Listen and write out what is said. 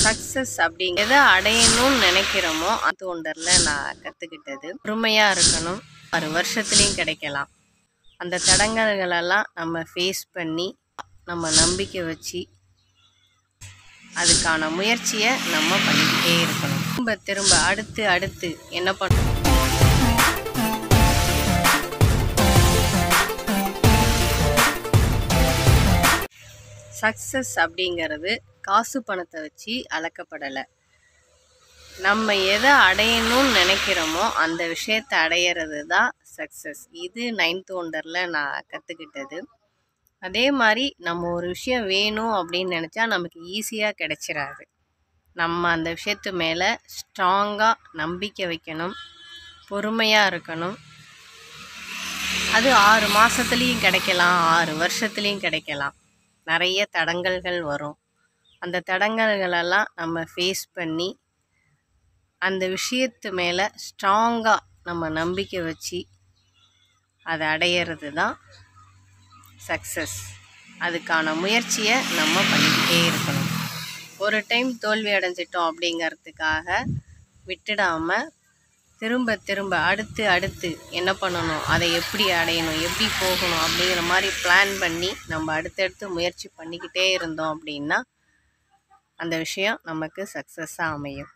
success அப்படிங்க எதை அடையணும்னு நினைக்கிறோமோ அது ஒன்றரில் நான் கற்றுக்கிட்டது பொறுமையாக இருக்கணும் ஒரு வருஷத்துலேயும் கிடைக்கலாம் அந்த தடங்கல்களெல்லாம் நம்ம ஃபேஸ் பண்ணி நம்ம நம்பிக்கை வச்சு அதுக்கான முயற்சியை நம்ம பண்ணிக்கிட்டே இருக்கணும் திரும்ப திரும்ப அடுத்து அடுத்து என்ன பண்ணணும் சக்ஸஸ் அப்படிங்கிறது காசு பணத்தை வச்சு அளக்கப்படலை நம்ம எதை அடையணும்னு நினைக்கிறோமோ அந்த விஷயத்தை அடையிறது தான் சக்ஸஸ் இது நைன்த் ஒண்டரில் நான் கற்றுக்கிட்டது அதே மாதிரி நம்ம ஒரு விஷயம் வேணும் அப்படின்னு நினச்சா நமக்கு ஈஸியாக கிடைச்சிராது நம்ம அந்த விஷயத்து மேலே ஸ்ட்ராங்காக நம்பிக்கை வைக்கணும் பொறுமையாக இருக்கணும் அது ஆறு மாதத்துலேயும் கிடைக்கலாம் ஆறு வருஷத்துலேயும் கிடைக்கலாம் நிறைய தடங்கல்கள் வரும் அந்த தடங்கல்களெல்லாம் நம்ம ஃபேஸ் பண்ணி அந்த விஷயத்து மேலே ஸ்ட்ராங்காக நம்ம நம்பிக்கை வச்சு அதை அடையிறது தான் சக்ஸஸ் அதுக்கான முயற்சியை நம்ம பண்ணிக்கிட்டே இருக்கணும் ஒரு டைம் தோல்வி அடைஞ்சிட்டோம் அப்படிங்கிறதுக்காக விட்டுடாமல் திரும்ப திரும்ப அடுத்து அடுத்து என்ன பண்ணணும் அதை எப்படி அடையணும் எப்படி போகணும் அப்படிங்கிற மாதிரி பிளான் பண்ணி நம்ம அடுத்தடுத்து முயற்சி பண்ணிக்கிட்டே இருந்தோம் அப்படின்னா அந்த விஷயம் நமக்கு சக்ஸஸாக அமையும்